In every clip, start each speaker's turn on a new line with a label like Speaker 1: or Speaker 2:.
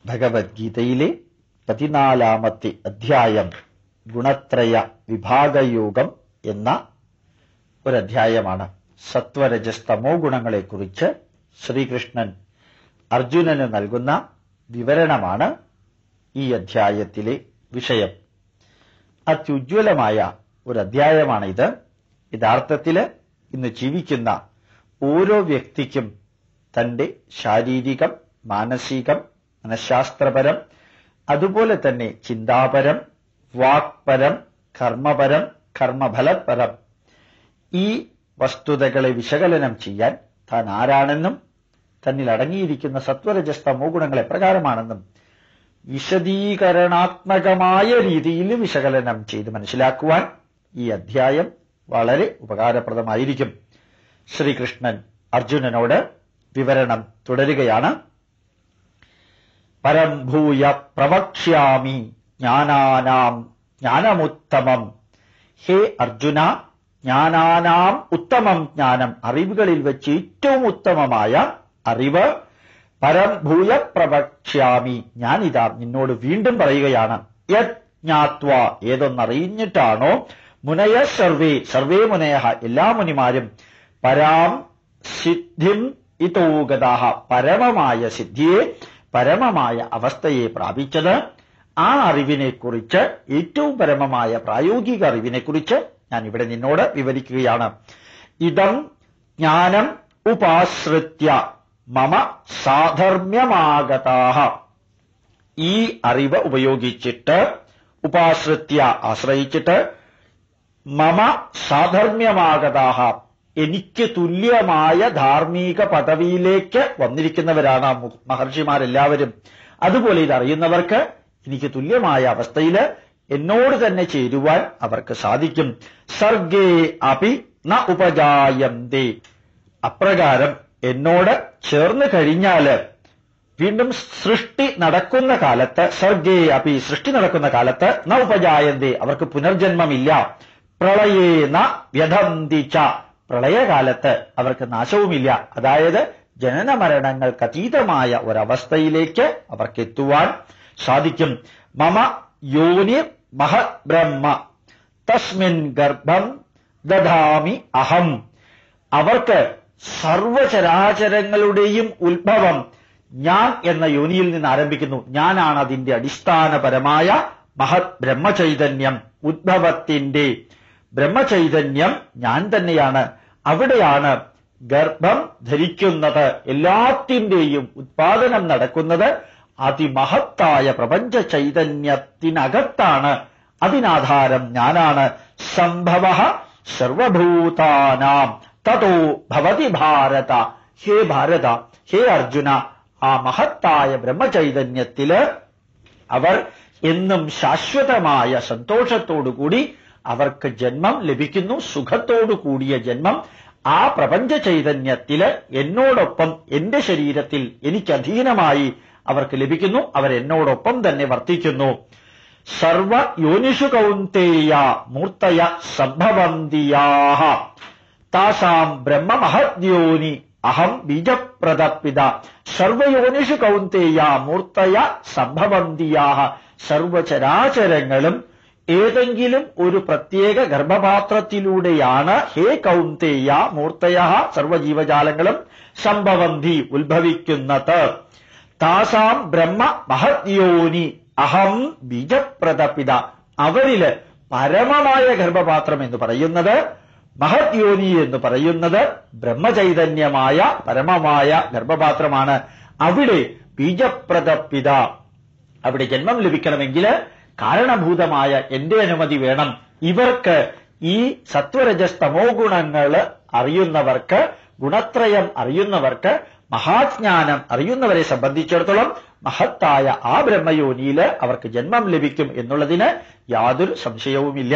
Speaker 1: ഭഗവത്ഗീതയിലെ പതിനാലാമത്തെ അധ്യായം ഗുണത്രയ വിഭാഗയോഗം എന്ന ഒരധ്യായമാണ് സത്വരജസ്തമോ ഗുണങ്ങളെക്കുറിച്ച് ശ്രീകൃഷ്ണൻ അർജുനന് നൽകുന്ന വിവരണമാണ് ഈ അധ്യായത്തിലെ വിഷയം അത്യുജ്വലമായ ഒരു അധ്യായമാണിത് യഥാർത്ഥത്തിൽ ഇന്ന് ജീവിക്കുന്ന ഓരോ വ്യക്തിക്കും തന്റെ ശാരീരികം മാനസികം മനഃശാസ്ത്രപരം അതുപോലെ തന്നെ ചിന്താപരം വാക്പരം കർമ്മപരം കർമ്മഫലപരം ഈ വസ്തുതകളെ വിശകലനം ചെയ്യാൻ താൻ ആരാണെന്നും തന്നിൽ അടങ്ങിയിരിക്കുന്ന സത്വരജസ്തമോ ഗുണങ്ങൾ എപ്രകാരമാണെന്നും വിശദീകരണാത്മകമായ രീതിയിൽ വിശകലനം ചെയ്ത് മനസ്സിലാക്കുവാൻ ഈ അധ്യായം വളരെ ഉപകാരപ്രദമായിരിക്കും ശ്രീകൃഷ്ണൻ അർജുനനോട് വിവരണം തുടരുകയാണ് പരം ഭൂയ പ്രവക്ഷ്യാമി ജ്ഞാനാനാം ജ്ഞാനമുത്തമം ഹേ അർജുന ജ്ഞാനാനാം ഉത്തമം ജ്ഞാനം അറിവുകളിൽ വെച്ച് ഏറ്റവും ഉത്തമമായ അറിവ് പരം ഭൂയ പ്രവക്ഷ്യാമി ഞാനിതാ നിന്നോട് വീണ്ടും പറയുകയാണ് യത് ജ്ഞാത്വ ഏതൊന്നറിഞ്ഞിട്ടാണോ മുനയ സർവേ സർവേ മുനയ എല്ലാ മുനിമാരും പരാം സിദ്ധിം ഇതോഗതാഹ പരമമായ സിദ്ധിയെ പരമമായ അവസ്ഥയെ പ്രാപിച്ചത് ആ അറിവിനെക്കുറിച്ച് ഏറ്റവും പരമമായ പ്രായോഗിക അറിവിനെക്കുറിച്ച് ഞാൻ ഇവിടെ നിന്നോട് വിവരിക്കുകയാണ് ഇതം ജ്ഞാനം ഉപാശ്രിത്യ മമ സാധർമ്യമാകതാഹ ഈ അറിവ് ഉപയോഗിച്ചിട്ട് ഉപാശ്രിത്യ ആശ്രയിച്ചിട്ട് മമ സാധർമ്യമാകതാഹ എനിക്ക് തുല്യമായ ധാർമ്മിക പദവിയിലേക്ക് വന്നിരിക്കുന്നവരാണ് മഹർഷിമാരെല്ലാവരും അതുപോലെ ഇത് അറിയുന്നവർക്ക് എനിക്ക് തുല്യമായ അവസ്ഥയിൽ എന്നോട് തന്നെ ചേരുവാൻ അവർക്ക് സാധിക്കും സർഗേ അപി ന ഉപജായന്തേ അപ്രകാരം എന്നോട് ചേർന്ന് കഴിഞ്ഞാല് വീണ്ടും സൃഷ്ടി നടക്കുന്ന കാലത്ത് സർഗേ അപി സൃഷ്ടി നടക്കുന്ന കാലത്ത് ന ഉപജായന്തേ അവർക്ക് പുനർജന്മമില്ല പ്രളയേന വ്യഥന്തിച്ച പ്രളയകാലത്ത് അവർക്ക് നാശവുമില്ല അതായത് ജനന മരണങ്ങൾക്ക് അതീതമായ ഒരവസ്ഥയിലേക്ക് അവർക്ക് എത്തുവാൻ സാധിക്കും മമ യോനി മഹബ്രഹ്മ തസ്മിൻ ഗർഭം ദധാമി അഹം അവർക്ക് സർവചരാചരങ്ങളുടെയും ഉത്ഭവം ഞാൻ എന്ന യോനിയിൽ നിന്ന് ആരംഭിക്കുന്നു ഞാനാണ് അതിന്റെ അടിസ്ഥാനപരമായ മഹത് ബ്രഹ്മചൈതന്യം ഉദ്ഭവത്തിന്റെ ബ്രഹ്മചൈതന്യം ഞാൻ തന്നെയാണ് അവിടെയാണ് ഗർഭം ധരിക്കുന്നത് എല്ലാത്തിന്റെയും ഉത്പാദനം നടക്കുന്നത് അതിമഹത്തായ പ്രപഞ്ച ചൈതന്യത്തിനകത്താണ് അതിനാധാരം ഞാനാണ് സംഭവ സർവഭൂതാനാം തതോ ഭവതി ഭാരത ഹേ ഭാരത ഹേ അർജുന ആ മഹത്തായ ബ്രഹ്മചൈതന്യത്തില് അവർ എന്നും ശാശ്വതമായ സന്തോഷത്തോടുകൂടി അവർക്ക് ജന്മം ലഭിക്കുന്നു സുഖത്തോടു കൂടിയ ജന്മം ആ പ്രപഞ്ച ചൈതന്യത്തില് എന്നോടൊപ്പം എന്റെ ശരീരത്തിൽ എനിക്ക് അധീനമായി അവർക്ക് ലഭിക്കുന്നു അവർ എന്നോടൊപ്പം തന്നെ വർത്തിക്കുന്നു സർവ യോനിഷു കൗന്തേയ മൂർത്തയ സംഭവന്തിയാഹ താസാം ബ്രഹ്മമഹദ്യോനി അഹം ബീജപ്രദപിത സർവയോനിഷു കൗന്തേയ മൂർത്തയ സംഭവന്തിയാഹ സർവചരാചരങ്ങളും ഏതെങ്കിലും ഒരു പ്രത്യേക ഗർഭപാത്രത്തിലൂടെയാണ് ഹേ കൗന്തേയ മൂർത്തയ സർവജീവജാലങ്ങളും സംഭവന്തി ഉത്ഭവിക്കുന്നത് താസാം ബ്രഹ്മ മഹദ്യോനി അഹം ബീജപ്രദപിത അവരില് പരമമായ ഗർഭപാത്രം എന്ന് പറയുന്നത് മഹദ്യോനി എന്ന് പറയുന്നത് ബ്രഹ്മചൈതന്യമായ പരമമായ ഗർഭപാത്രമാണ് അവിടെ ബീജപ്രദപിത അവിടെ ജന്മം ലഭിക്കണമെങ്കിൽ കാരണഭൂതമായ എന്റെ അനുമതി വേണം ഇവർക്ക് ഈ സത്വരജസ്തമോ ഗുണങ്ങള് അറിയുന്നവർക്ക് ഗുണത്രയം അറിയുന്നവർക്ക് മഹാജ്ഞാനം അറിയുന്നവരെ സംബന്ധിച്ചിടത്തോളം മഹത്തായ ആ ബ്രഹ്മയോനിയില് അവർക്ക് ജന്മം ലഭിക്കും എന്നുള്ളതിന് യാതൊരു സംശയവുമില്ല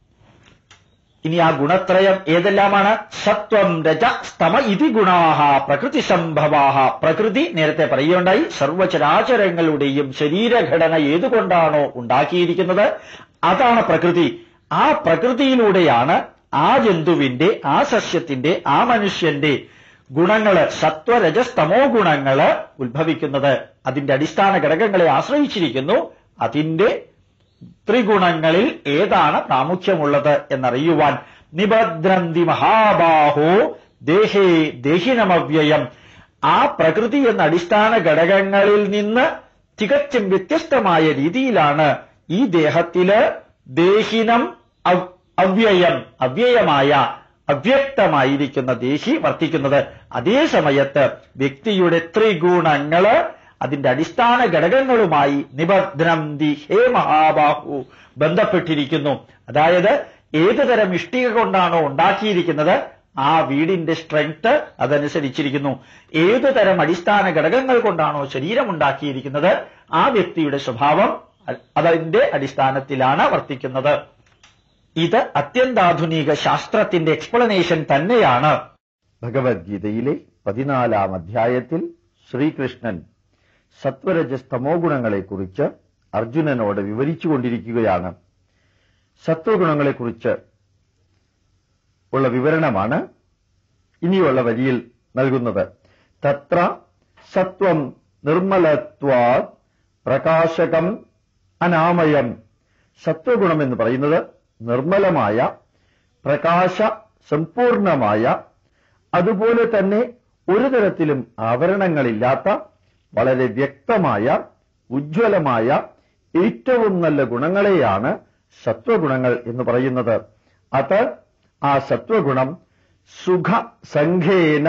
Speaker 1: ഇനി ആ ഗുണത്രയം ഏതെല്ലാമാണ് സത്വം രജ സ്തമ ഇതി ഗുണാഹ പ്രകൃതി സംഭവാഹ പ്രകൃതി നേരത്തെ പറയുകയുണ്ടായി സർവചരാചരങ്ങളുടെയും ശരീരഘടന ഏതുകൊണ്ടാണോ ഉണ്ടാക്കിയിരിക്കുന്നത് അതാണ് പ്രകൃതി ആ പ്രകൃതിയിലൂടെയാണ് ആ ജന്തുവിന്റെ ആ സസ്യത്തിന്റെ ആ മനുഷ്യന്റെ ഗുണങ്ങള് സത്വരജസ്തമോ ഗുണങ്ങള് ഉത്ഭവിക്കുന്നത് അതിന്റെ അടിസ്ഥാന ഘടകങ്ങളെ ആശ്രയിച്ചിരിക്കുന്നു അതിന്റെ ത്രിഗുണങ്ങളിൽ ഏതാണ് പ്രാമുഖ്യമുള്ളത് എന്നറിയുവാൻ നിബദ്രന്തി മഹാബാഹോ ദേഹേ ദേഹിനമവ്യയം ആ പ്രകൃതി എന്ന അടിസ്ഥാന ഘടകങ്ങളിൽ നിന്ന് തികച്ചും വ്യത്യസ്തമായ രീതിയിലാണ് ഈ ദേഹത്തില് ദേഹിനം അവ- അവ്യയം അവ്യയമായ അവ്യക്തമായിരിക്കുന്ന ദേഹി വർത്തിക്കുന്നത് അതേ സമയത്ത് വ്യക്തിയുടെ ത്രിഗുണങ്ങള് അതിന്റെ അടിസ്ഥാന ഘടകങ്ങളുമായി നിബദ്രന്തി ഹേ മഹാബാഹു ബന്ധപ്പെട്ടിരിക്കുന്നു അതായത് ഏതു തരം ഇഷ്ടിക കൊണ്ടാണോ ഉണ്ടാക്കിയിരിക്കുന്നത് ആ വീടിന്റെ സ്ട്രെങ്ത് അതനുസരിച്ചിരിക്കുന്നു ഏതു തരം അടിസ്ഥാന ഘടകങ്ങൾ കൊണ്ടാണോ ശരീരം ഉണ്ടാക്കിയിരിക്കുന്നത് ആ വ്യക്തിയുടെ സ്വഭാവം അതിന്റെ അടിസ്ഥാനത്തിലാണ് വർത്തിക്കുന്നത് ഇത് അത്യന്താധുനിക ശാസ്ത്രത്തിന്റെ എക്സ്പ്ലനേഷൻ തന്നെയാണ് ഭഗവത്ഗീതയിലെ പതിനാലാം അധ്യായത്തിൽ ശ്രീകൃഷ്ണൻ സത്വരജസ്തമോ ഗുണങ്ങളെക്കുറിച്ച് അർജുനനോട് വിവരിച്ചുകൊണ്ടിരിക്കുകയാണ് സത്വഗുണങ്ങളെക്കുറിച്ച് ഉള്ള വിവരണമാണ് ഇനിയുള്ള വരിയിൽ നൽകുന്നത് തത്ര സത്വം നിർമ്മലത്വാ പ്രകാശകം അനാമയം സത്വഗുണം എന്ന് പറയുന്നത് നിർമ്മലമായ പ്രകാശ സമ്പൂർണമായ അതുപോലെ തന്നെ ഒരു തരത്തിലും ആവരണങ്ങളില്ലാത്ത വളരെ വ്യക്തമായ ഉജ്ജ്വലമായ ഏറ്റവും നല്ല ഗുണങ്ങളെയാണ് സത്വഗുണങ്ങൾ എന്ന് പറയുന്നത് അത് ആ സത്വഗുണം സുഖസംഘേന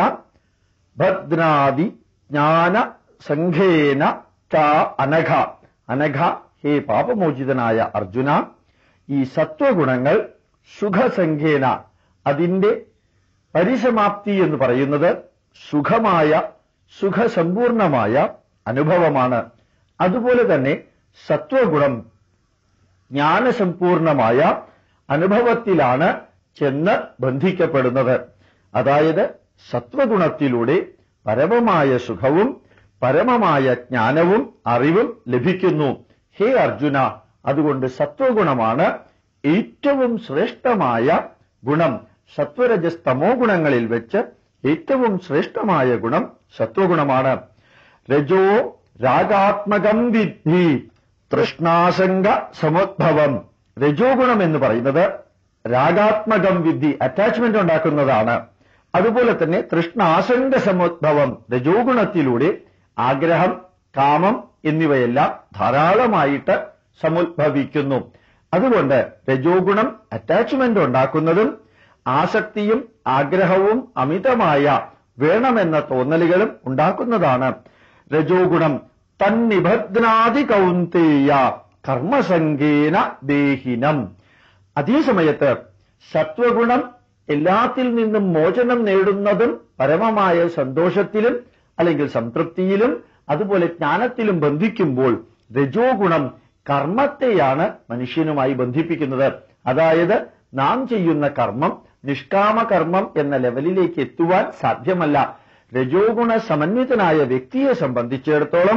Speaker 1: ഭദ്രാദി ജ്ഞാന സംഘേന ച അനഘ അനഘ ഹേ പാപമോചിതനായ അർജുന ഈ സത്വഗുണങ്ങൾ സുഖസംഖ്യേന അതിന്റെ പരിസമാപ്തി എന്ന് പറയുന്നത് സുഖമായ സുഖസമ്പൂർണമായ അനുഭവമാണ് അതുപോലെ തന്നെ സത്വഗുണം ജ്ഞാനസമ്പൂർണമായ അനുഭവത്തിലാണ് ചെന്ന് ബന്ധിക്കപ്പെടുന്നത് അതായത് സത്വഗുണത്തിലൂടെ പരമമായ സുഖവും പരമമായ ജ്ഞാനവും അറിവും ലഭിക്കുന്നു ഹേ അർജുന അതുകൊണ്ട് സത്വഗുണമാണ് ഏറ്റവും ശ്രേഷ്ഠമായ ഗുണം സത്വരജസ്തമോ ഗുണങ്ങളിൽ വെച്ച് ഏറ്റവും ശ്രേഷ്ഠമായ ഗുണം സത്വഗുണമാണ് രജോ രാഗാത്മകം വിദ്ധി തൃഷ്ണാശങ്ക സമുദ്ഭവം രജോ ഗുണം എന്ന് പറയുന്നത് രാഗാത്മകം വിദ്ധി അറ്റാച്ച്മെന്റ് ഉണ്ടാക്കുന്നതാണ് അതുപോലെ തന്നെ തൃഷ്ണാശങ്ക സമുദ്ഭവം രജോ ഗുണത്തിലൂടെ ആഗ്രഹം കാമം എന്നിവയെല്ലാം ധാരാളമായിട്ട് സമുദ്ഭവിക്കുന്നു അതുകൊണ്ട് രജോ ഗുണം അറ്റാച്ച്മെന്റ് ഉണ്ടാക്കുന്നതും ആസക്തിയും ആഗ്രഹവും അമിതമായ വേണമെന്ന തോന്നലുകളും ഉണ്ടാക്കുന്നതാണ് രജോ ഗുണം തന്നിഭദ്രാദി കൗന്തേയ കർമ്മസംഗേന ദേഹിനം അതേസമയത്ത് സത്വഗുണം എല്ലാത്തിൽ നിന്നും മോചനം നേടുന്നതും പരമമായ സന്തോഷത്തിലും അല്ലെങ്കിൽ സംതൃപ്തിയിലും അതുപോലെ ജ്ഞാനത്തിലും ബന്ധിക്കുമ്പോൾ രജോ ഗുണം കർമ്മത്തെയാണ് മനുഷ്യനുമായി ബന്ധിപ്പിക്കുന്നത് അതായത് നാം ചെയ്യുന്ന കർമ്മം നിഷ്കാമ കർമ്മം എന്ന ലെവലിലേക്ക് എത്തുവാൻ സാധ്യമല്ല രജോ ഗുണ സമന്വിതനായ വ്യക്തിയെ സംബന്ധിച്ചിടത്തോളം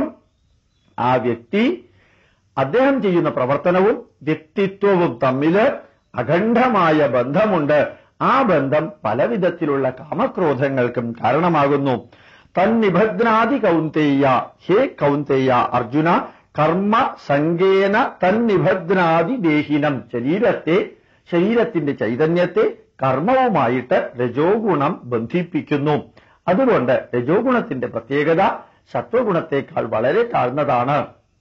Speaker 1: ആ വ്യക്തി അദ്ദേഹം ചെയ്യുന്ന പ്രവർത്തനവും വ്യക്തിത്വവും തമ്മില് അഖണ്ഡമായ ബന്ധമുണ്ട് ആ ബന്ധം പലവിധത്തിലുള്ള കാമക്രോധങ്ങൾക്കും കാരണമാകുന്നു തന്നിഭദ്രാദി കൗന്തേയ ഹേ കൗന്തേയ അർജുന കർമ്മ സങ്കേന തന്നിഭദ്രാദി ദേഹിനം ശരീരത്തെ ശരീരത്തിന്റെ ചൈതന്യത്തെ കർമ്മവുമായിട്ട് രജോ ഗുണം ബന്ധിപ്പിക്കുന്നു അതുകൊണ്ട് രജോ ഗുണത്തിന്റെ പ്രത്യേകത സത്വഗുണത്തേക്കാൾ വളരെ താഴ്ന്നതാണ്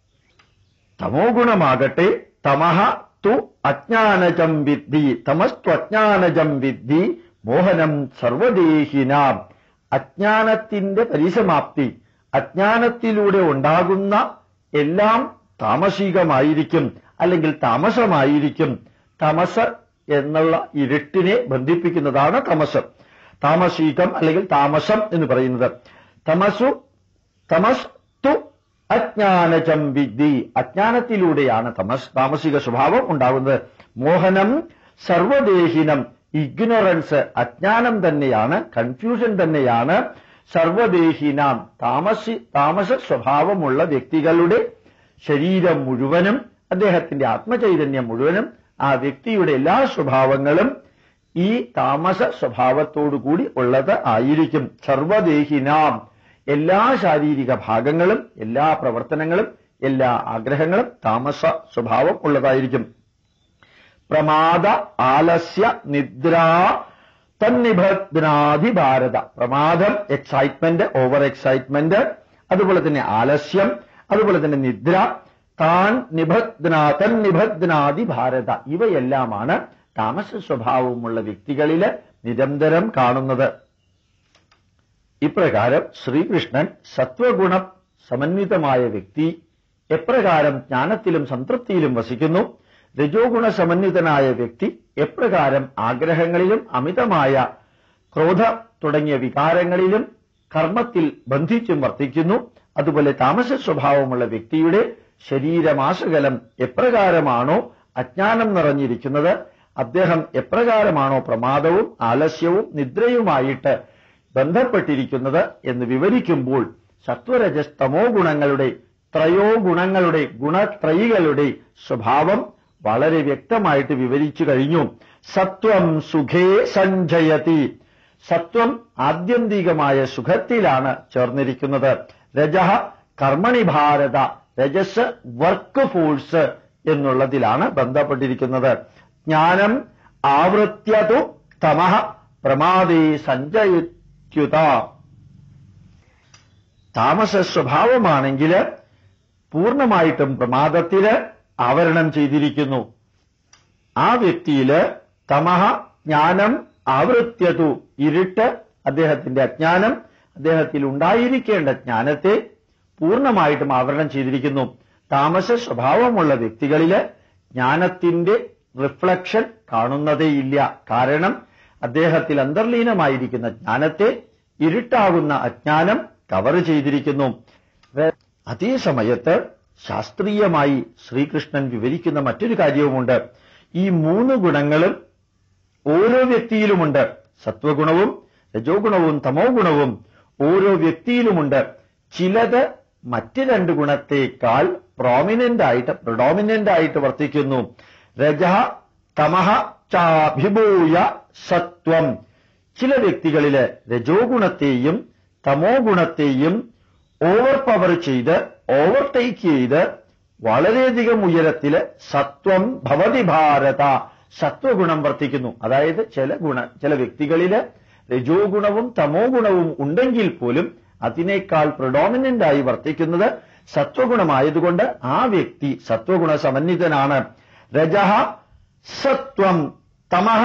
Speaker 1: തമോ ഗുണമാകട്ടെ തമഹ തു അജ്ഞാനജം വിദ്ധി തമസ്ത്വജ്ഞാനജം വിദ്ധി മോഹനം സർവദേഹിനാം അജ്ഞാനത്തിന്റെ പരിസമാപ്തി അജ്ഞാനത്തിലൂടെ ഉണ്ടാകുന്ന എല്ലാം താമസികമായിരിക്കും അല്ലെങ്കിൽ താമസമായിരിക്കും തമസ് എന്നുള്ള ഇരുട്ടിനെ ബന്ധിപ്പിക്കുന്നതാണ് തമസ് താമസികം അല്ലെങ്കിൽ താമസം എന്ന് പറയുന്നത് തമസു തമസ് തു അജ്ഞാനജം വിദ്ധി അജ്ഞാനത്തിലൂടെയാണ് തമസ് താമസിക സ്വഭാവം ഉണ്ടാകുന്നത് മോഹനം സർവദേഹിനം ഇഗ്നോറൻസ് അജ്ഞാനം തന്നെയാണ് കൺഫ്യൂഷൻ തന്നെയാണ് സർവദേഹിനാം താമസി താമസ സ്വഭാവമുള്ള വ്യക്തികളുടെ ശരീരം മുഴുവനും അദ്ദേഹത്തിന്റെ ആത്മചൈതന്യം മുഴുവനും ആ വ്യക്തിയുടെ എല്ലാ സ്വഭാവങ്ങളും ഈ താമസ സ്വഭാവത്തോടുകൂടി ഉള്ളത് ആയിരിക്കും സർവദേഹിനാം എല്ലാ ശാരീരിക ഭാഗങ്ങളും എല്ലാ പ്രവർത്തനങ്ങളും എല്ലാ ആഗ്രഹങ്ങളും താമസ സ്വഭാവം ഉള്ളതായിരിക്കും പ്രമാദ ആലസ്യ നിദ്ര തന്നിബദ്നാധി ഭാരത പ്രമാദം എക്സൈറ്റ്മെന്റ് ഓവർ എക്സൈറ്റ്മെന്റ് അതുപോലെ തന്നെ ആലസ്യം അതുപോലെ തന്നെ നിദ്ര താൻ നിബദ്ന തന്നിബദ്നാദി ഭാരത ഇവയെല്ലാമാണ് താമസ സ്വഭാവമുള്ള വ്യക്തികളില് നിരന്തരം കാണുന്നത് ഇപ്രകാരം ശ്രീകൃഷ്ണൻ സത്വഗുണ സമന്വിതമായ വ്യക്തി എപ്രകാരം ജ്ഞാനത്തിലും സംതൃപ്തിയിലും വസിക്കുന്നു രജോഗുണ സമന്വിതനായ വ്യക്തി എപ്രകാരം ആഗ്രഹങ്ങളിലും അമിതമായ ക്രോധ തുടങ്ങിയ വികാരങ്ങളിലും കർമ്മത്തിൽ ബന്ധിച്ചും വർത്തിക്കുന്നു അതുപോലെ താമസ സ്വഭാവമുള്ള വ്യക്തിയുടെ ശരീരമാശകലം എപ്രകാരമാണോ അജ്ഞാനം നിറഞ്ഞിരിക്കുന്നത് അദ്ദേഹം എപ്രകാരമാണോ പ്രമാദവും ആലസ്യവും നിദ്രയുമായിട്ട് ബന്ധപ്പെട്ടിരിക്കുന്നത് എന്ന് വിവരിക്കുമ്പോൾ സത്വരജസ് തമോ ഗുണങ്ങളുടെ ത്രയോ ഗുണങ്ങളുടെ ഗുണത്രയികളുടെ സ്വഭാവം വളരെ വ്യക്തമായിട്ട് വിവരിച്ചു കഴിഞ്ഞു സത്വം സുഖേ സഞ്ജയതി സത്വം ആത്യന്തികമായ സുഖത്തിലാണ് ചേർന്നിരിക്കുന്നത് രജ കർമ്മണി ഭാരത രജസ് വർക്ക് ഫോഴ്സ് എന്നുള്ളതിലാണ് ബന്ധപ്പെട്ടിരിക്കുന്നത് ജ്ഞാനം ആവൃത്യതു തമഃ പ്രമാദേ സഞ്ജയുത്യുത താമസ സ്വഭാവമാണെങ്കിൽ പൂർണ്ണമായിട്ടും പ്രമാദത്തില് ആവരണം ചെയ്തിരിക്കുന്നു ആ വ്യക്തിയില് തമഹ ജ്ഞാനം ആവൃത്യതു ഇരുട്ട് അദ്ദേഹത്തിന്റെ അജ്ഞാനം അദ്ദേഹത്തിൽ ഉണ്ടായിരിക്കേണ്ട ജ്ഞാനത്തെ പൂർണ്ണമായിട്ടും ആവരണം ചെയ്തിരിക്കുന്നു താമസ സ്വഭാവമുള്ള വ്യക്തികളില് ജ്ഞാനത്തിന്റെ റിഫ്ലക്ഷൻ കാണുന്നതേയില്ല കാരണം അദ്ദേഹത്തിൽ അന്തർലീനമായിരിക്കുന്ന ജ്ഞാനത്തെ ഇരുട്ടാകുന്ന അജ്ഞാനം കവർ ചെയ്തിരിക്കുന്നു അതേ സമയത്ത് ശാസ്ത്രീയമായി ശ്രീകൃഷ്ണൻ വിവരിക്കുന്ന മറ്റൊരു കാര്യവുമുണ്ട് ഈ മൂന്ന് ഗുണങ്ങളും ഓരോ വ്യക്തിയിലുമുണ്ട് സത്വഗുണവും രജോഗുണവും തമോ ഗുണവും ഓരോ വ്യക്തിയിലുമുണ്ട് ചിലത് മറ്റ് രണ്ട് ഗുണത്തേക്കാൾ പ്രോമിനന്റ് ആയിട്ട് പ്രഡോമിനന്റ് ആയിട്ട് വർത്തിക്കുന്നു രജ തമഹ ചാഭിഭൂയ സത്വം ചില വ്യക്തികളില് രജോ ഗുണത്തെയും തമോ ഗുണത്തെയും ഓവർ പവർ ചെയ്ത് ഓവർടേക്ക് ചെയ്ത് വളരെയധികം ഉയരത്തില് സത്വം ഭവതി ഭാരത സത്വഗുണം വർത്തിക്കുന്നു അതായത് ചില ഗുണ ചില വ്യക്തികളില് രജോ ഗുണവും തമോ ഗുണവും ഉണ്ടെങ്കിൽ പോലും അതിനേക്കാൾ പ്രഡോമിനന്റ് ആയി വർത്തിക്കുന്നത് സത്വഗുണമായതുകൊണ്ട് ആ വ്യക്തി സത്വഗുണ സമന്വിതനാണ് രജഹ സത്വം തമഹ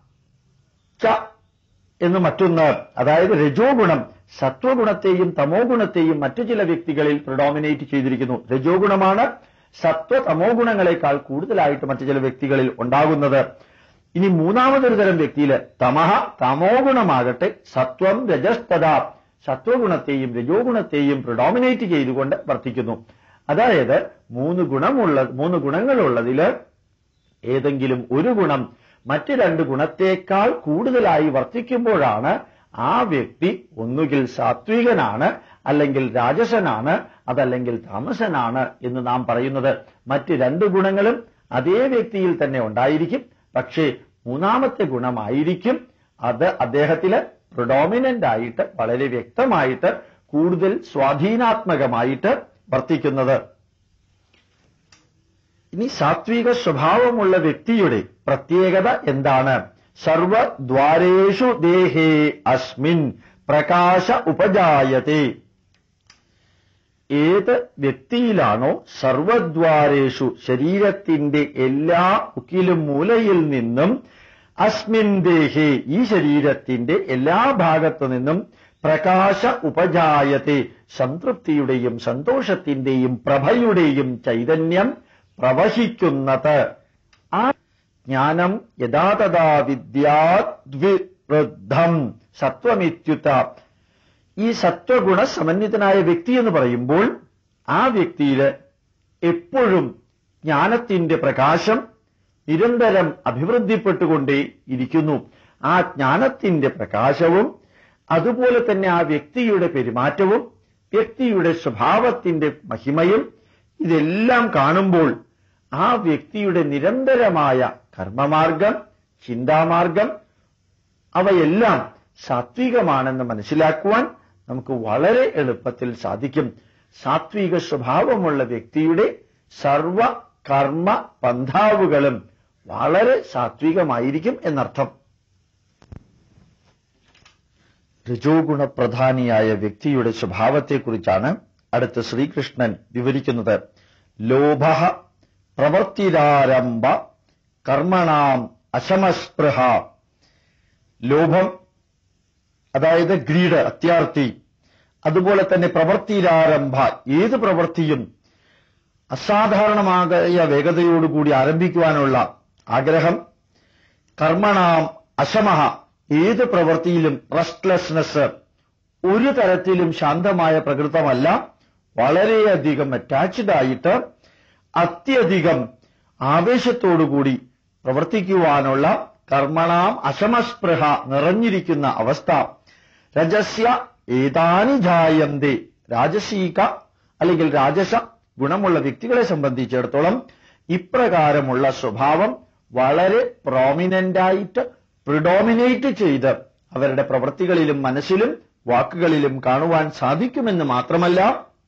Speaker 1: ച എന്ന് മറ്റൊന്ന് അതായത് രജോ ഗുണം സത്വഗുണത്തെയും തമോ ഗുണത്തെയും മറ്റു ചില വ്യക്തികളിൽ പ്രഡോമിനേറ്റ് ചെയ്തിരിക്കുന്നു രജോ ഗുണമാണ് സത്വ തമോ ഗുണങ്ങളെക്കാൾ കൂടുതലായിട്ട് മറ്റു ചില വ്യക്തികളിൽ ഉണ്ടാകുന്നത് ഇനി മൂന്നാമതൊരു തരം വ്യക്തിയില് തമഹ തമോ ഗുണമാകട്ടെ സത്വം രജസ്തത സത്വഗുണത്തെയും രജോ ഗുണത്തെയും പ്രഡോമിനേറ്റ് ചെയ്തുകൊണ്ട് വർത്തിക്കുന്നു അതായത് മൂന്ന് ഗുണമുള്ള മൂന്ന് ഗുണങ്ങളുള്ളതില് ഏതെങ്കിലും ഒരു ഗുണം മറ്റ് രണ്ട് ഗുണത്തേക്കാൾ കൂടുതലായി വർത്തിക്കുമ്പോഴാണ് ആ വ്യക്തി ഒന്നുകിൽ സാത്വികനാണ് അല്ലെങ്കിൽ രാജസനാണ് അതല്ലെങ്കിൽ താമസനാണ് എന്ന് നാം പറയുന്നത് മറ്റ് രണ്ട് ഗുണങ്ങളും അതേ വ്യക്തിയിൽ തന്നെ ഉണ്ടായിരിക്കും പക്ഷേ മൂന്നാമത്തെ ഗുണമായിരിക്കും അത് അദ്ദേഹത്തില് പ്രൊഡോമിനന്റ് ആയിട്ട് വളരെ വ്യക്തമായിട്ട് കൂടുതൽ സ്വാധീനാത്മകമായിട്ട് വർത്തിക്കുന്നത് ഇനി സാത്വിക സ്വഭാവമുള്ള വ്യക്തിയുടെ പ്രത്യേകത എന്താണ് സർവദ്വാരേഷു ദേഹേ അസ്മിൻ പ്രകാശ ഉപജായത്തെ ഏത് വ്യക്തിയിലാണോ സർവദ്വാരേഷു ശരീരത്തിന്റെ എല്ലാ ഉക്കിലും മൂലയിൽ നിന്നും അസ്മിൻ ദേഹേ ഈ ശരീരത്തിന്റെ എല്ലാ ഭാഗത്തു നിന്നും പ്രകാശ ഉപജായത്തെ സംതൃപ്തിയുടെയും സന്തോഷത്തിന്റെയും പ്രഭയുടെയും ചൈതന്യം പ്രവഹിക്കുന്നത് ആ ജ്ഞാനം യഥാതഥാ വിദ്യാദ്വിവൃദ്ധം സത്വമിത്യുത ഈ സത്വഗുണ സമന്വിതനായ വ്യക്തി എന്ന് പറയുമ്പോൾ ആ വ്യക്തിയില് എപ്പോഴും ജ്ഞാനത്തിന്റെ പ്രകാശം നിരന്തരം അഭിവൃദ്ധിപ്പെട്ടുകൊണ്ടേ ഇരിക്കുന്നു ആ ജ്ഞാനത്തിന്റെ പ്രകാശവും അതുപോലെ തന്നെ ആ വ്യക്തിയുടെ പെരുമാറ്റവും വ്യക്തിയുടെ സ്വഭാവത്തിന്റെ മഹിമയും ഇതെല്ലാം കാണുമ്പോൾ ആ വ്യക്തിയുടെ നിരന്തരമായ കർമ്മമാർഗം ചിന്താമാർഗം അവയെല്ലാം സാത്വികമാണെന്ന് മനസ്സിലാക്കുവാൻ നമുക്ക് വളരെ എളുപ്പത്തിൽ സാധിക്കും സാത്വിക സ്വഭാവമുള്ള വ്യക്തിയുടെ സർവ കർമ്മ പന്ഥാവുകളും വളരെ സാത്വികമായിരിക്കും എന്നർത്ഥം രജോഗുണപ്രധാനിയായ വ്യക്തിയുടെ സ്വഭാവത്തെക്കുറിച്ചാണ് അടുത്ത ശ്രീകൃഷ്ണൻ വിവരിക്കുന്നത് ലോഭ പ്രവർത്തിരാരംഭ കർമ്മണാം അശമസ്പൃഹ ലോഭം അതായത് ഗ്രീഡ് അത്യാർത്ഥി അതുപോലെ തന്നെ പ്രവർത്തിരാരംഭ ഏത് പ്രവൃത്തിയും അസാധാരണമായ വേഗതയോടുകൂടി ആരംഭിക്കുവാനുള്ള ആഗ്രഹം കർമ്മണാം അശമഹ ഏത് പ്രവൃത്തിയിലും റെസ്റ്റ്ലെസ്നെസ് ഒരു തരത്തിലും ശാന്തമായ പ്രകൃതമല്ല വളരെയധികം അറ്റാച്ച്ഡ് ആയിട്ട് അത്യധികം ആവേശത്തോടുകൂടി പ്രവർത്തിക്കുവാനുള്ള കർമ്മണാം അശമസ്പൃഹ നിറഞ്ഞിരിക്കുന്ന അവസ്ഥ രജസ്യ ഏതാനി ജായന്തി രാജസീക അല്ലെങ്കിൽ രാജസ ഗുണമുള്ള വ്യക്തികളെ സംബന്ധിച്ചിടത്തോളം ഇപ്രകാരമുള്ള സ്വഭാവം വളരെ പ്രോമിനന്റായിട്ട് പ്രിഡോമിനേറ്റ് ചെയ്ത് അവരുടെ പ്രവൃത്തികളിലും മനസ്സിലും വാക്കുകളിലും കാണുവാൻ സാധിക്കുമെന്ന് മാത്രമല്ല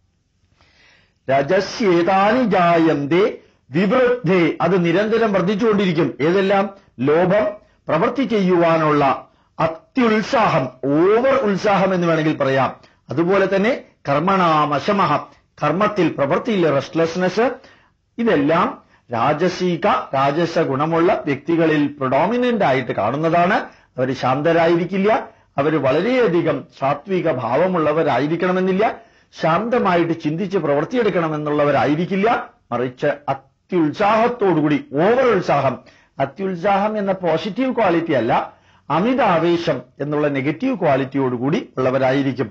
Speaker 1: രജസ്യേതാനി ജായന്തേ വിവൃദ്ധേ അത് നിരന്തരം വർദ്ധിച്ചുകൊണ്ടിരിക്കും ഏതെല്ലാം ലോഭം പ്രവൃത്തി ചെയ്യുവാനുള്ള അത്യുത്സാഹം ഓവർ ഉത്സാഹം എന്ന് വേണമെങ്കിൽ പറയാം അതുപോലെ തന്നെ കർമ്മണാമശമഹ കർമ്മത്തിൽ പ്രവൃത്തിയിലെ റെസ്റ്റ്ലെസ്നെസ് ഇതെല്ലാം രാജസീക രാജസ ഗുണമുള്ള വ്യക്തികളിൽ പ്രൊഡോമിനന്റ് ആയിട്ട് കാണുന്നതാണ് അവർ ശാന്തരായിരിക്കില്ല അവർ വളരെയധികം സാത്വിക ഭാവമുള്ളവരായിരിക്കണമെന്നില്ല ശാന്തമായിട്ട് ചിന്തിച്ച് പ്രവർത്തിയെടുക്കണമെന്നുള്ളവരായിരിക്കില്ല മറിച്ച് അത്യുത്സാഹത്തോടുകൂടി ഓവർ ഉത്സാഹം അത്യുത്സാഹം എന്ന പോസിറ്റീവ് ക്വാളിറ്റി അല്ല അമിതാവേശം എന്നുള്ള നെഗറ്റീവ് ക്വാളിറ്റിയോടുകൂടി ഉള്ളവരായിരിക്കും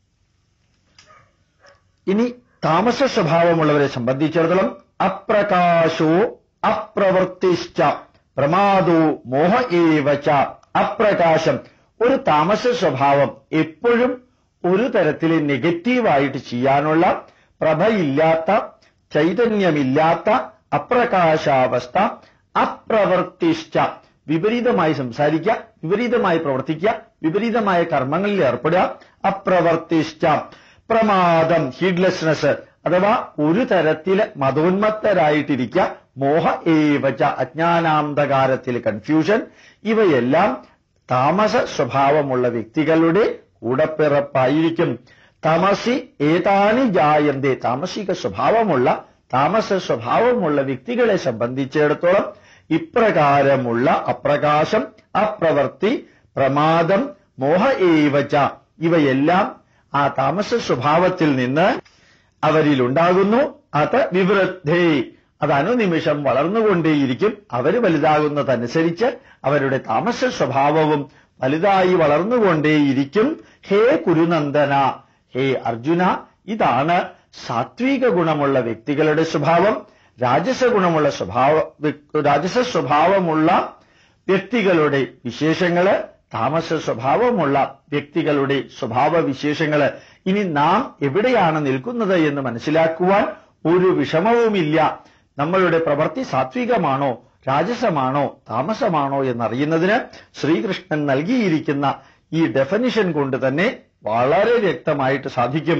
Speaker 1: ഇനി താമസ സ്വഭാവമുള്ളവരെ സംബന്ധിച്ചിടത്തോളം അപ്രകാശോ അപ്രവൃത്തിശ്ച പ്രമാദോ മോഹ ഏവച്ച അപ്രകാശം ഒരു താമസ സ്വഭാവം എപ്പോഴും ഒരു തരത്തിൽ നെഗറ്റീവായിട്ട് ചെയ്യാനുള്ള പ്രഭയില്ലാത്ത ചൈതന്യമില്ലാത്ത അപ്രകാശാവസ്ഥ അപ്രവർത്തിശ്ച വിപരീതമായി സംസാരിക്കുക വിപരീതമായി പ്രവർത്തിക്കുക വിപരീതമായ കർമ്മങ്ങളിൽ ഏർപ്പെടുക അപ്രവർത്തിശ്ച പ്രമാദം ഹീഡ്ലെസ്നെസ് അഥവാ ഒരു തരത്തില് മതോന്മത്തരായിട്ടിരിക്കുക മോഹ ഏവച അജ്ഞാനാന്തകാരത്തിൽ കൺഫ്യൂഷൻ ഇവയെല്ലാം താമസ സ്വഭാവമുള്ള വ്യക്തികളുടെ കൂടപ്പിറപ്പായിരിക്കും തമസി ഏതാനി ജായന്തേ താമസിക സ്വഭാവമുള്ള താമസ സ്വഭാവമുള്ള വ്യക്തികളെ സംബന്ധിച്ചിടത്തോളം ഇപ്രകാരമുള്ള അപ്രകാശം അപ്രവർത്തി പ്രമാദം മോഹ ഏവച ഇവയെല്ലാം ആ താമസ സ്വഭാവത്തിൽ നിന്ന് അവരിലുണ്ടാകുന്നു അത് വിവൃദ്ധേ അത് അനുനിമിഷം വളർന്നുകൊണ്ടേയിരിക്കും അവർ വലുതാകുന്നതനുസരിച്ച് അവരുടെ താമസ സ്വഭാവവും വലുതായി വളർന്നുകൊണ്ടേയിരിക്കും ഹേ കുരുനന്ദന ഹേ അർജുന ഇതാണ് സാത്വിക ഗുണമുള്ള വ്യക്തികളുടെ സ്വഭാവം രാജസ ഗുണമുള്ള സ്വഭാവ രാജസ സ്വഭാവമുള്ള വ്യക്തികളുടെ വിശേഷങ്ങള് താമസ സ്വഭാവമുള്ള വ്യക്തികളുടെ സ്വഭാവ വിശേഷങ്ങള് ഇനി നാം എവിടെയാണ് നിൽക്കുന്നത് എന്ന് മനസ്സിലാക്കുവാൻ ഒരു വിഷമവുമില്ല നമ്മളുടെ പ്രവൃത്തി സാത്വികമാണോ രാജസമാണോ താമസമാണോ എന്നറിയുന്നതിന് ശ്രീകൃഷ്ണൻ നൽകിയിരിക്കുന്ന ഈ ഡെഫനിഷൻ കൊണ്ട് തന്നെ വളരെ വ്യക്തമായിട്ട് സാധിക്കും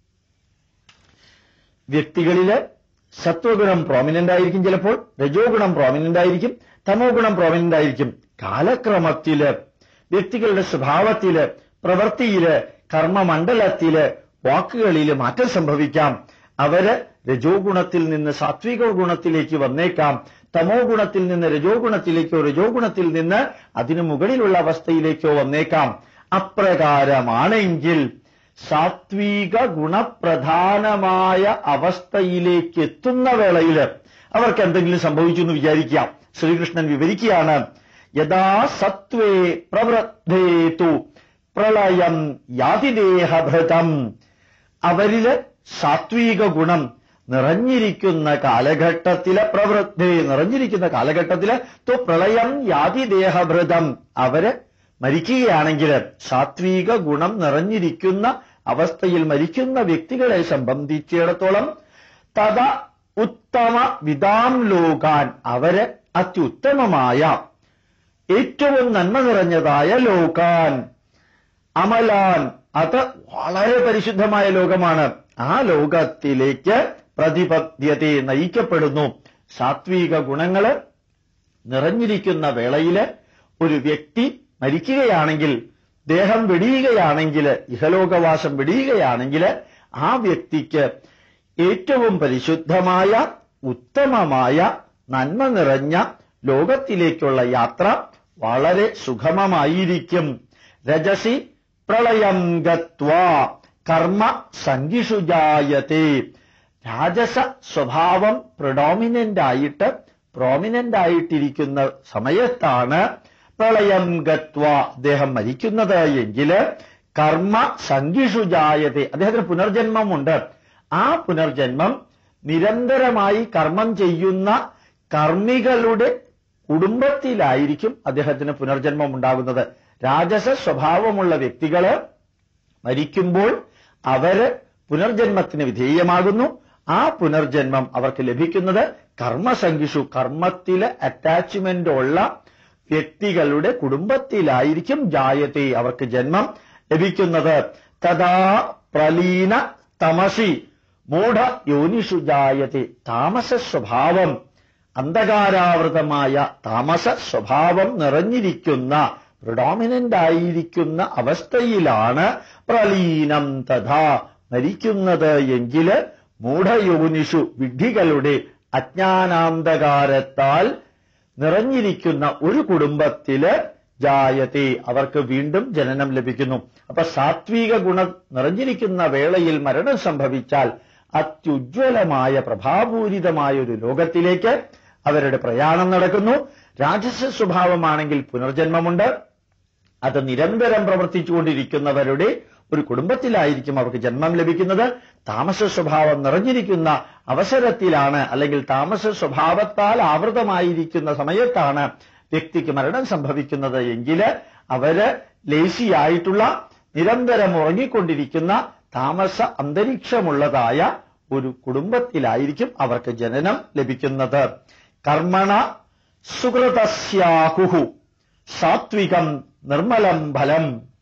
Speaker 1: വ്യക്തികളില് സത്വഗുണം പ്രോമിനന്റ് ആയിരിക്കും ചിലപ്പോൾ രജോ ഗുണം പ്രോമിനന്റ് ആയിരിക്കും തമോ ഗുണം പ്രോമിനന്റ് ആയിരിക്കും കാലക്രമത്തില് വ്യക്തികളുടെ സ്വഭാവത്തില് പ്രവൃത്തിയില് കർമ്മമണ്ഡലത്തില് വാക്കുകളില് മാറ്റം സംഭവിക്കാം അവര് രജോ ഗുണത്തിൽ നിന്ന് സാത്വിക ഗുണത്തിലേക്ക് വന്നേക്കാം തമോ ഗുണത്തിൽ നിന്ന് രജോ ഗുണത്തിലേക്കോ രജോ ഗുണത്തിൽ നിന്ന് അതിനു മുകളിലുള്ള അവസ്ഥയിലേക്കോ വന്നേക്കാം അപ്രകാരമാണെങ്കിൽ സാത്വിക ഗുണപ്രധാനമായ അവസ്ഥയിലേക്ക് എത്തുന്ന വേളയിൽ അവർക്ക് എന്തെങ്കിലും സംഭവിച്ചു എന്ന് വിചാരിക്കാം ശ്രീകൃഷ്ണൻ വിവരിക്കുകയാണ് യഥാ സത്വേ പ്രവൃദ്ധേതു പ്രളയം യാതിദേഹഭൃതം അവരില് സാത്വിക ഗുണം നിറഞ്ഞിരിക്കുന്ന കാലഘട്ടത്തിലെ പ്രവൃത്തി നിറഞ്ഞിരിക്കുന്ന കാലഘട്ടത്തില് തു പ്രളയം യാതിദേഹഭൃതം അവര് മരിക്കുകയാണെങ്കിൽ സാത്വിക ഗുണം നിറഞ്ഞിരിക്കുന്ന അവസ്ഥയിൽ മരിക്കുന്ന വ്യക്തികളെ സംബന്ധിച്ചിടത്തോളം തഥ ഉത്തമ വിതാം ലോകാൻ അവര് അത്യുത്തമമായ ഏറ്റവും നന്മ നിറഞ്ഞതായ ലോകാൻ അമലാൻ അത് വളരെ പരിശുദ്ധമായ ലോകമാണ് ആ ലോകത്തിലേക്ക് പ്രതിപദ്ധ്യത്തെ നയിക്കപ്പെടുന്നു സാത്വിക ഗുണങ്ങള് നിറഞ്ഞിരിക്കുന്ന വേളയില് ഒരു വ്യക്തി മരിക്കുകയാണെങ്കിൽ ദേഹം വെടിയുകയാണെങ്കിൽ ഇഹലോകവാസം വെടിയുകയാണെങ്കിൽ ആ വ്യക്തിക്ക് ഏറ്റവും പരിശുദ്ധമായ ഉത്തമമായ നന്മ നിറഞ്ഞ ലോകത്തിലേക്കുള്ള യാത്ര വളരെ സുഗമമായിരിക്കും രജസി പ്രളയം ഗത്വ കർമ്മ സങ്കിഷുജായത്തെ രാജസ സ്വഭാവം പ്രഡോമിനന്റ് ആയിട്ട് പ്രോമിനന്റ് ആയിട്ടിരിക്കുന്ന സമയത്താണ് പ്രളയം ഗത്വ അദ്ദേഹം മരിക്കുന്നത് എങ്കിൽ കർമ്മ സങ്കിഷുജായത്തെ അദ്ദേഹത്തിന് പുനർജന്മമുണ്ട് ആ പുനർജന്മം നിരന്തരമായി കർമ്മം ചെയ്യുന്ന കർമ്മികളുടെ കുടുംബത്തിലായിരിക്കും അദ്ദേഹത്തിന് പുനർജന്മം ഉണ്ടാകുന്നത് രാജസ സ്വഭാവമുള്ള വ്യക്തികള് മരിക്കുമ്പോൾ അവര് പുനർജന്മത്തിന് വിധേയമാകുന്നു ആ പുനർജന്മം അവർക്ക് ലഭിക്കുന്നത് കർമ്മസംഖിഷു കർമ്മത്തില് അറ്റാച്ച്മെന്റ് ഉള്ള വ്യക്തികളുടെ കുടുംബത്തിലായിരിക്കും ജായത്തെ അവർക്ക് ജന്മം ലഭിക്കുന്നത് തഥാ പ്രലീന തമസി മൂഢ യോനിഷു ജായത്തെ താമസ സ്വഭാവം അന്ധകാരാവൃതമായ താമസ സ്വഭാവം നിറഞ്ഞിരിക്കുന്ന പ്രിഡോമിനന്റ് ആയിരിക്കുന്ന അവസ്ഥയിലാണ് പ്രലീനം തഥാ മരിക്കുന്നത് എങ്കിൽ മൂഢയോനിഷു വിഡ്ഢികളുടെ അജ്ഞാനാന്ധകാരത്താൽ നിറഞ്ഞിരിക്കുന്ന ഒരു കുടുംബത്തില് ജായത്തെ അവർക്ക് വീണ്ടും ജനനം ലഭിക്കുന്നു അപ്പൊ സാത്വിക ഗുണം നിറഞ്ഞിരിക്കുന്ന വേളയിൽ മരണം സംഭവിച്ചാൽ അത്യുജ്വലമായ പ്രഭാപൂരിതമായ ഒരു ലോകത്തിലേക്ക് അവരുടെ പ്രയാണം നടക്കുന്നു രാജസ സ്വഭാവമാണെങ്കിൽ പുനർജന്മമുണ്ട് അത് നിരന്തരം പ്രവർത്തിച്ചുകൊണ്ടിരിക്കുന്നവരുടെ ഒരു കുടുംബത്തിലായിരിക്കും അവർക്ക് ജന്മം ലഭിക്കുന്നത് താമസ സ്വഭാവം നിറഞ്ഞിരിക്കുന്ന അവസരത്തിലാണ് അല്ലെങ്കിൽ താമസ സ്വഭാവത്താൽ ആവൃതമായിരിക്കുന്ന സമയത്താണ് വ്യക്തിക്ക് മരണം സംഭവിക്കുന്നത് എങ്കിൽ അവര് ലേശിയായിട്ടുള്ള നിരന്തരം ഉറങ്ങിക്കൊണ്ടിരിക്കുന്ന താമസ അന്തരീക്ഷമുള്ളതായ ഒരു കുടുംബത്തിലായിരിക്കും അവർക്ക് ജനനം ലഭിക്കുന്നത് കർമ്മണ സുഹൃതസ്യാഹുഹു സാത്വികം നിർമ്മലം ഫലം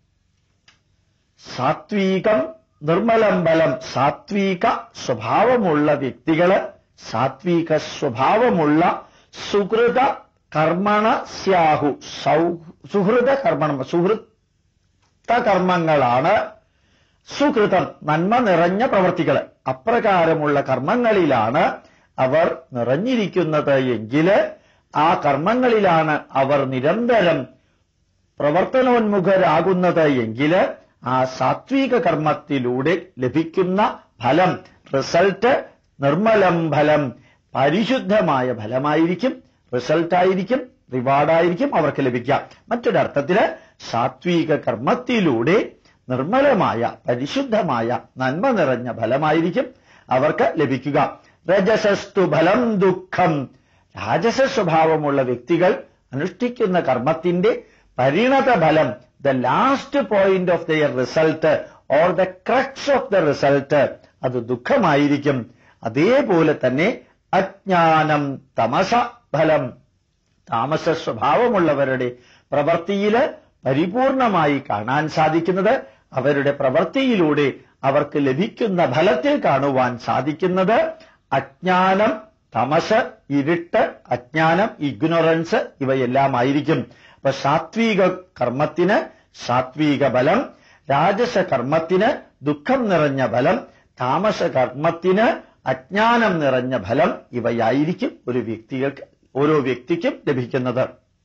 Speaker 1: സാത്വികം നിർമ്മലം ഫലം സാത്വിക സ്വഭാവമുള്ള വ്യക്തികള് സാത്വിക സ്വഭാവമുള്ള സുഹൃത കർമ്മണ സ്യാഹു സുഹൃത കർമ്മണം സുഹൃത്ത കർമ്മങ്ങളാണ് സുകൃതം നന്മ നിറഞ്ഞ പ്രവർത്തികൾ അപ്രകാരമുള്ള കർമ്മങ്ങളിലാണ് അവർ നിറഞ്ഞിരിക്കുന്നത് എങ്കിൽ ആ കർമ്മങ്ങളിലാണ് അവർ നിരന്തരം പ്രവർത്തനോന്മുഖരാകുന്നത് എങ്കിൽ ആ സാത്വിക കർമ്മത്തിലൂടെ ലഭിക്കുന്ന ഫലം റിസൾട്ട് നിർമ്മലം ഫലം പരിശുദ്ധമായ ഫലമായിരിക്കും റിസൾട്ടായിരിക്കും റിവാർഡായിരിക്കും അവർക്ക് ലഭിക്കുക മറ്റൊരർത്ഥത്തില് സാത്വിക കർമ്മത്തിലൂടെ നിർമ്മലമായ പരിശുദ്ധമായ നന്മ നിറഞ്ഞ ഫലമായിരിക്കും അവർക്ക് ലഭിക്കുക രജസസ്തു ഫലം ദുഃഖം രാജസ സ്വഭാവമുള്ള വ്യക്തികൾ അനുഷ്ഠിക്കുന്ന കർമ്മത്തിന്റെ പരിണത ഫലം the last point of their result or the crux of the result അത് ദുഃഖമായിരിക്കും അതേപോലെ തന്നെ അജ്ഞാനം തമസ ഫലം താമസ സ്വഭാവമുള്ളവരുടെ പ്രവൃത്തിയില് പരിപൂർണമായി കാണാൻ സാധിക്കുന്നത് അവരുടെ പ്രവൃത്തിയിലൂടെ അവർക്ക് ലഭിക്കുന്ന ഫലത്തിൽ കാണുവാൻ സാധിക്കുന്നത് അജ്ഞാനം തമസ് ഇരുട്ട് അജ്ഞാനം ഇഗ്നോറൻസ് ഇവയെല്ലാമായിരിക്കും അപ്പൊ സാത്വിക കർമ്മത്തിന് സാത്വിക ബലം രാജസ കർമ്മത്തിന് ദുഃഖം നിറഞ്ഞ ബലം താമസ കർമ്മത്തിന് അജ്ഞാനം നിറഞ്ഞ ഫലം ഇവയായിരിക്കും ഒരു വ്യക്തികൾക്ക് ഓരോ വ്യക്തിക്കും ലഭിക്കുന്നത്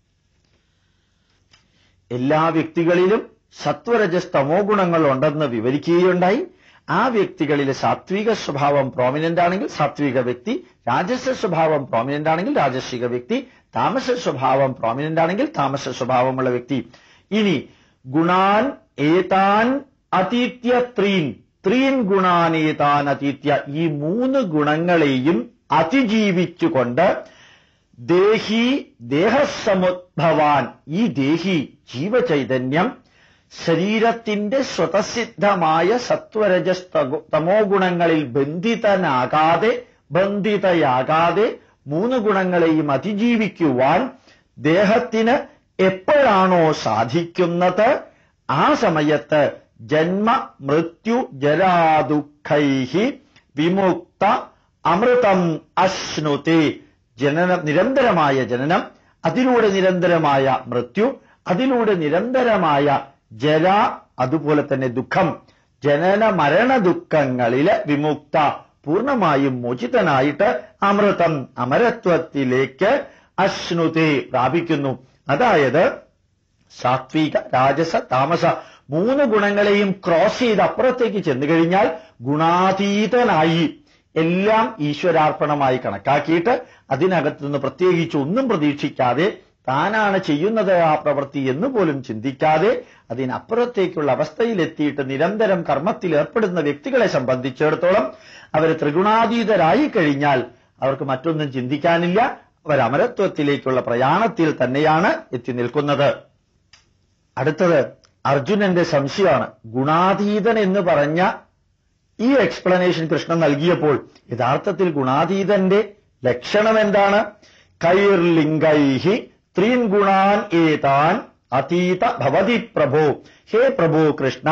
Speaker 1: എല്ലാ വ്യക്തികളിലും സത്വരജസ് തമോ ഗുണങ്ങൾ ഉണ്ടെന്ന് വിവരിക്കുകയുണ്ടായി ആ വ്യക്തികളിൽ സാത്വിക സ്വഭാവം പ്രോമിനന്റ് ആണെങ്കിൽ സാത്വിക വ്യക്തി രാജസ സ്വഭാവം പ്രോമിനന്റ് ആണെങ്കിൽ രാജസിക വ്യക്തി താമസ സ്വഭാവം പ്രോമിനന്റ് ആണെങ്കിൽ താമസ സ്വഭാവമുള്ള വ്യക്തി ഇനി ഗുണാൻ ഏതാൻ അതീത്യ ത്രീൻ ത്രീൻ ഗുണാനേതാൻ അതീത്യ ഈ മൂന്ന് ഗുണങ്ങളെയും അതിജീവിച്ചുകൊണ്ട് ദേഹി ദേഹസമുദ്ഭവാൻ ഈ ദേഹി ജീവചൈതന്യം ശരീരത്തിന്റെ സ്വതസിദ്ധമായ സത്വരജസ് തമോ ഗുണങ്ങളിൽ ബന്ധിതനാകാതെ ബന്ധിതയാകാതെ മൂന്ന് ഗുണങ്ങളെയും അതിജീവിക്കുവാൻ ദേഹത്തിന് എപ്പോഴാണോ സാധിക്കുന്നത് ആ സമയത്ത് ജന്മ മൃത്യു ജരാദുഃഖൈഹി വിമുക്ത അമൃതം അശ്നുതി ജനന നിരന്തരമായ ജനനം അതിലൂടെ നിരന്തരമായ മൃത്യു അതിലൂടെ നിരന്തരമായ ജര അതുപോലെ തന്നെ ദുഃഖം ജനന മരണ ദുഃഖങ്ങളില് വിമുക്ത പൂർണ്ണമായും മോചിതനായിട്ട് അമൃതം അമരത്വത്തിലേക്ക് അശ്നുതി പ്രാപിക്കുന്നു അതായത് സാത്വിക രാജസ താമസ മൂന്ന് ഗുണങ്ങളെയും ക്രോസ് ചെയ്ത് അപ്പുറത്തേക്ക് ചെന്നു കഴിഞ്ഞാൽ ഗുണാതീതനായി എല്ലാം ഈശ്വരാർപ്പണമായി കണക്കാക്കിയിട്ട് അതിനകത്തുനിന്ന് പ്രത്യേകിച്ച് ഒന്നും പ്രതീക്ഷിക്കാതെ താനാണ് ചെയ്യുന്നത് ആ പ്രവൃത്തി എന്ന് പോലും ചിന്തിക്കാതെ അതിനപ്പുറത്തേക്കുള്ള അവസ്ഥയിലെത്തിയിട്ട് നിരന്തരം കർമ്മത്തിൽ ഏർപ്പെടുന്ന വ്യക്തികളെ സംബന്ധിച്ചിടത്തോളം അവർ ത്രിഗുണാതീതരായി കഴിഞ്ഞാൽ അവർക്ക് മറ്റൊന്നും ചിന്തിക്കാനില്ല അവർ അമരത്വത്തിലേക്കുള്ള പ്രയാണത്തിൽ തന്നെയാണ് എത്തി നിൽക്കുന്നത് അടുത്തത് അർജുനന്റെ സംശയമാണ് ഗുണാതീതൻ എന്ന് പറഞ്ഞ ഈ എക്സ്പ്ലനേഷൻ കൃഷ്ണൻ നൽകിയപ്പോൾ യഥാർത്ഥത്തിൽ ഗുണാതീതന്റെ ലക്ഷണം എന്താണ് കൈർലിംഗൈഹി ത്രീൻ ഗുണാൻ ഏതാൻ അതീത ഭവതി പ്രഭോ ഹേ പ്രഭു കൃഷ്ണ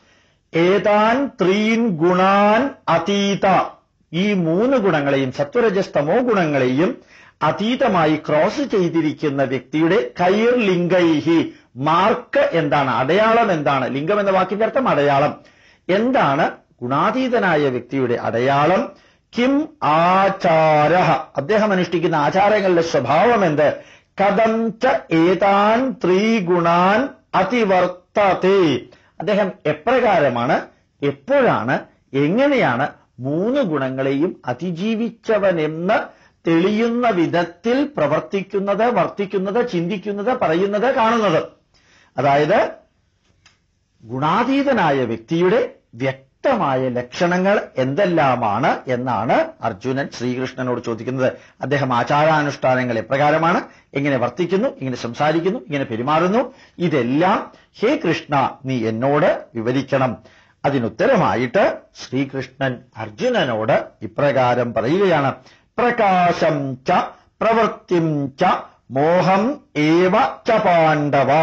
Speaker 1: ഏതാൻ ത്രീൻ ഗുണാൻ അതീത ഈ മൂന്ന് ഗുണങ്ങളെയും സത്വരജസ്തമോ ഗുണങ്ങളെയും അതീതമായി ക്രോസ് ചെയ്തിരിക്കുന്ന വ്യക്തിയുടെ കൈർ ലിംഗൈഹി മാർക്ക് എന്താണ് അടയാളം എന്താണ് ലിംഗം എന്ന വാക്കിന്റെ അർത്ഥം അടയാളം എന്താണ് ഗുണാതീതനായ വ്യക്തിയുടെ അടയാളം കിം ആചാര അദ്ദേഹം അനുഷ്ഠിക്കുന്ന ആചാരങ്ങളുടെ സ്വഭാവം എന്ത് കഥം ച ഏതാൻ ത്രിഗുണാൻ അതിവർത്തത്തെ അദ്ദേഹം എപ്രകാരമാണ് എപ്പോഴാണ് എങ്ങനെയാണ് മൂന്ന് ഗുണങ്ങളെയും അതിജീവിച്ചവനെന്ന് തെളിയുന്ന വിധത്തിൽ പ്രവർത്തിക്കുന്നത് വർത്തിക്കുന്നത് ചിന്തിക്കുന്നത് പറയുന്നത് കാണുന്നത് അതായത് ഗുണാതീതനായ വ്യക്തിയുടെ വ്യക്തമായ ലക്ഷണങ്ങൾ എന്തെല്ലാമാണ് എന്നാണ് അർജുനൻ ശ്രീകൃഷ്ണനോട് ചോദിക്കുന്നത് അദ്ദേഹം ആചാരാനുഷ്ഠാനങ്ങൾ എപ്രകാരമാണ് എങ്ങനെ വർത്തിക്കുന്നു എങ്ങനെ സംസാരിക്കുന്നു ഇങ്ങനെ പെരുമാറുന്നു ഇതെല്ലാം ഹേ കൃഷ്ണ നീ എന്നോട് വിവരിക്കണം അതിനുത്തരമായിട്ട് ശ്രീകൃഷ്ണൻ അർജുനനോട് ഇപ്രകാരം പറയുകയാണ് പ്രകാശം ച പ്രവൃത്തിം ച മോഹം ഏവ ച പാണ്ഡവ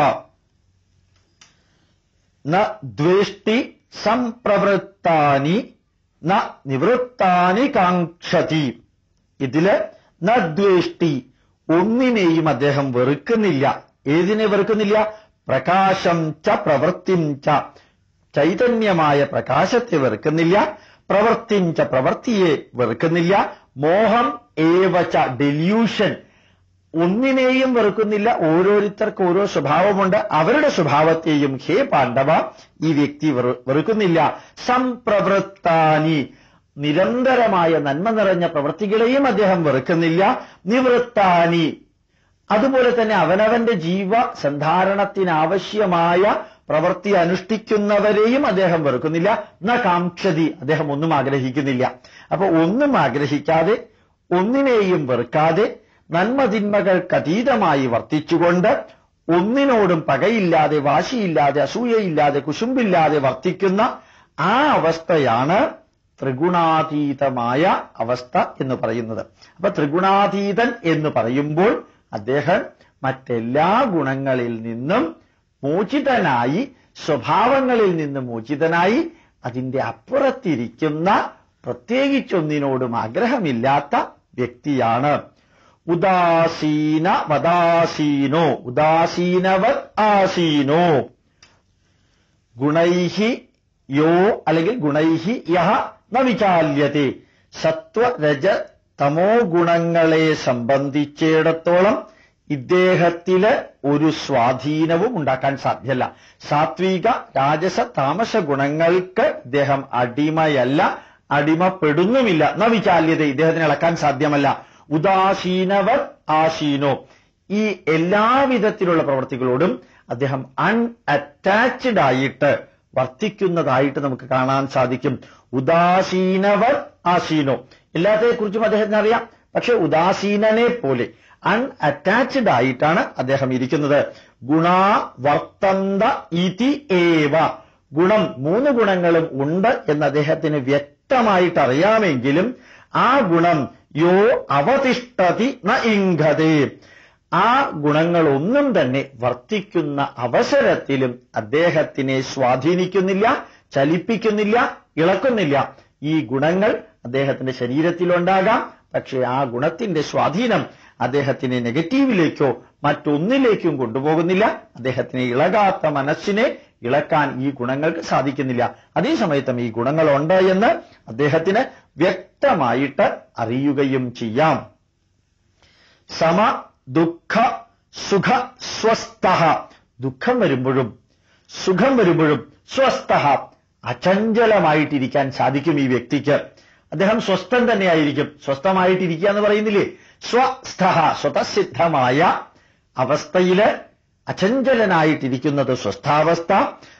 Speaker 1: ന ദ്വേഷ്ടി സംപ്രവൃത്താനി ന നിവൃത്താനി കാക്ഷതി ഇതില് ന ദ്വേഷ്ടി ഒന്നിനെയും അദ്ദേഹം വെറുക്കുന്നില്ല ഏതിനെ വെറുക്കുന്നില്ല പ്രകാശം ച പ്രവൃത്തിം ച ചൈതന്യമായ പ്രകാശത്തെ വെറുക്കുന്നില്ല പ്രവൃത്തിം ച പ്രവൃത്തിയെ വെറുക്കുന്നില്ല മോഹം ഏവച ഡെല്യൂഷൻ ഒന്നിനെയും വെറുക്കുന്നില്ല ഓരോരുത്തർക്ക് ഓരോ സ്വഭാവമുണ്ട് അവരുടെ സ്വഭാവത്തെയും ഹേ പാണ്ഡവ ഈ വ്യക്തി വെറുക്കുന്നില്ല സംപ്രവൃത്താനി നിരന്തരമായ നന്മ നിറഞ്ഞ പ്രവൃത്തികളെയും അദ്ദേഹം വെറുക്കുന്നില്ല നിവൃത്താനി അതുപോലെ തന്നെ അവനവന്റെ ജീവ സന്ധാരണത്തിനാവശ്യമായ പ്രവൃത്തി അനുഷ്ഠിക്കുന്നവരെയും അദ്ദേഹം വെറുക്കുന്നില്ല ന കാക്ഷതി അദ്ദേഹം ഒന്നും ആഗ്രഹിക്കുന്നില്ല അപ്പൊ ഒന്നും ആഗ്രഹിക്കാതെ ഒന്നിനെയും വെറുക്കാതെ നന്മതിന്മകൾക്കതീതമായി വർത്തിച്ചുകൊണ്ട് ഒന്നിനോടും പകയില്ലാതെ വാശിയില്ലാതെ അസൂയയില്ലാതെ കുശുമ്പില്ലാതെ വർത്തിക്കുന്ന ആ അവസ്ഥയാണ് ത്രിഗുണാതീതമായ അവസ്ഥ എന്ന് പറയുന്നത് അപ്പൊ ത്രിഗുണാതീതൻ എന്ന് പറയുമ്പോൾ അദ്ദേഹം മറ്റെല്ലാ ഗുണങ്ങളിൽ നിന്നും മോചിതനായി സ്വഭാവങ്ങളിൽ നിന്ന് മോചിതനായി അതിന്റെ അപ്പുറത്തിരിക്കുന്ന പ്രത്യേകിച്ചൊന്നിനോടും ആഗ്രഹമില്ലാത്ത വ്യക്തിയാണ് ഉദാസീന വദാസീനോ ഉദാസീനവത് ആസീനോ ഗുണൈഹി യോ അല്ലെങ്കിൽ ഗുണൈഹി യഹ ന വിചാല്യത്തെ സത്വരജ തമോ ഗുണങ്ങളെ സംബന്ധിച്ചിടത്തോളം ഇദ്ദേഹത്തില് ഒരു സ്വാധീനവും ഉണ്ടാക്കാൻ സാധ്യമല്ല സാത്വിക രാജസ താമസ ഗുണങ്ങൾക്ക് ഇദ്ദേഹം അടിമയല്ല അടിമപ്പെടുന്നുമില്ല ന വിചാല്യത ഇദ്ദേഹത്തിന് ഇളക്കാൻ സാധ്യമല്ല ഉദാസീനവർ ആശീനോ ഈ എല്ലാവിധത്തിലുള്ള പ്രവൃത്തികളോടും അദ്ദേഹം അൺഅറ്റാച്ച്ഡ് ആയിട്ട് വർത്തിക്കുന്നതായിട്ട് നമുക്ക് കാണാൻ സാധിക്കും ഉദാസീനവർ ആശീനോ എല്ലാത്തെക്കുറിച്ചും അദ്ദേഹത്തിന് അറിയാം പക്ഷെ ഉദാസീനനെ പോലെ അൺഅറ്റാച്ച്ഡ് ആയിട്ടാണ് അദ്ദേഹം ഇരിക്കുന്നത് ഗുണാ വർത്തന്ത ഇതി ഏവ ഗുണം മൂന്ന് ഗുണങ്ങളും ഉണ്ട് എന്ന് അദ്ദേഹത്തിന് വ്യക്തമായിട്ട് അറിയാമെങ്കിലും ആ ഗുണം യോ അവതിഷ്ഠതി ന ഇംഗതേ ആ ഗുണങ്ങളൊന്നും തന്നെ വർത്തിക്കുന്ന അവസരത്തിലും അദ്ദേഹത്തിനെ സ്വാധീനിക്കുന്നില്ല ചലിപ്പിക്കുന്നില്ല ഇളക്കുന്നില്ല ഈ ഗുണങ്ങൾ അദ്ദേഹത്തിന്റെ ശരീരത്തിലുണ്ടാകാം പക്ഷേ ആ ഗുണത്തിന്റെ സ്വാധീനം അദ്ദേഹത്തിനെ നെഗറ്റീവിലേക്കോ മറ്റൊന്നിലേക്കും കൊണ്ടുപോകുന്നില്ല അദ്ദേഹത്തിന് ഇളകാത്ത മനസ്സിനെ ഇളക്കാൻ ഈ ഗുണങ്ങൾക്ക് സാധിക്കുന്നില്ല അതേസമയത്തും ഈ ഗുണങ്ങളുണ്ട് എന്ന് അദ്ദേഹത്തിന് വ്യക്തമായിട്ട് അറിയുകയും ചെയ്യാം സമ ദുഃഖ സുഖ സ്വസ്ഥ ദുഃഖം വരുമ്പോഴും സുഖം വരുമ്പോഴും സ്വസ്ഥ അചഞ്ചലമായിട്ടിരിക്കാൻ സാധിക്കും ഈ വ്യക്തിക്ക് അദ്ദേഹം സ്വസ്ഥൻ തന്നെയായിരിക്കും സ്വസ്ഥമായിട്ടിരിക്കുക എന്ന് പറയുന്നില്ലേ സ്വസ്ഥ സ്വതസിദ്ധമായ അവസ്ഥയില് അചഞ്ചലനായിട്ടിരിക്കുന്നത് സ്വസ്ഥാവസ്ഥ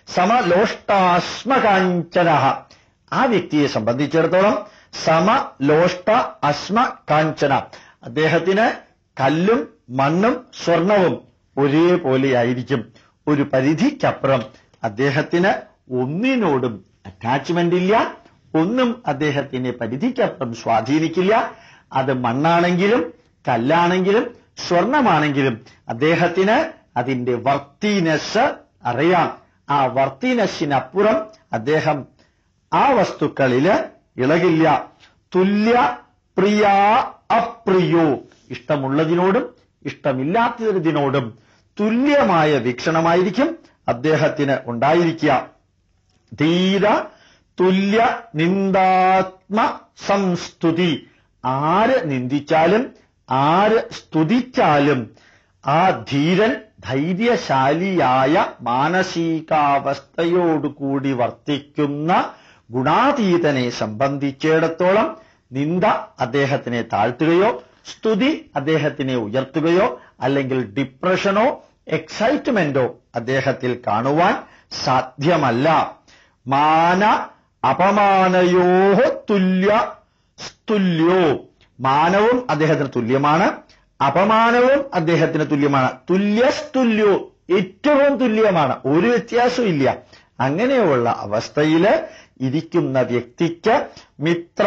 Speaker 1: സമലോഷ്ടാശ്മകാഞ്ചന ആ വ്യക്തിയെ സംബന്ധിച്ചിടത്തോളം സമലോഷ്ട അശ്മ കാഞ്ചന അദ്ദേഹത്തിന് കല്ലും മണ്ണും സ്വർണവും ഒരേപോലെയായിരിക്കും ഒരു പരിധിക്കപ്പുറം അദ്ദേഹത്തിന് ഒന്നിനോടും അറ്റാച്ച്മെന്റ് ഇല്ല ഒന്നും അദ്ദേഹത്തിന് പരിധിക്കപ്പുറം സ്വാധീനിക്കില്ല അത് മണ്ണാണെങ്കിലും കല്ലാണെങ്കിലും സ്വർണമാണെങ്കിലും അദ്ദേഹത്തിന് അതിന്റെ വർത്തീനസ് അറിയാം ആ വർത്തീനസ്സിനപ്പുറം അദ്ദേഹം ആ വസ്തുക്കളില് ഇളകില്ല തുല്യ പ്രിയ അപ്രിയോ ഇഷ്ടമുള്ളതിനോടും ഇഷ്ടമില്ലാത്തതിനോടും തുല്യമായ വീക്ഷണമായിരിക്കും അദ്ദേഹത്തിന് ഉണ്ടായിരിക്കുക ധീര തുല്യ നിന്ദാത്മ സംസ്തുതി ആര് നിന്ദിച്ചാലും ആര് സ്തുതിച്ചാലും ആ ധീരൻ ധൈര്യശാലിയായ മാനസികാവസ്ഥയോടുകൂടി വർത്തിക്കുന്ന ഗുണാതീതനെ സംബന്ധിച്ചിടത്തോളം നിന്ദ അദ്ദേഹത്തിനെ താഴ്ത്തുകയോ സ്തുതി അദ്ദേഹത്തിനെ ഉയർത്തുകയോ അല്ലെങ്കിൽ ഡിപ്രഷനോ എക്സൈറ്റ്മെന്റോ അദ്ദേഹത്തിൽ കാണുവാൻ സാധ്യമല്ല മാന അപമാനയോ തുല്യ സ്തുല്യോ മാനവും അദ്ദേഹത്തിന് തുല്യമാണ് അപമാനവും അദ്ദേഹത്തിന് തുല്യമാണ് തുല്യസ്തുല്യോ ഏറ്റവും തുല്യമാണ് ഒരു വ്യത്യാസവും ഇല്ല അങ്ങനെയുള്ള അവസ്ഥയില് ഇരിക്കുന്ന വ്യക്തിക്ക് മിത്ര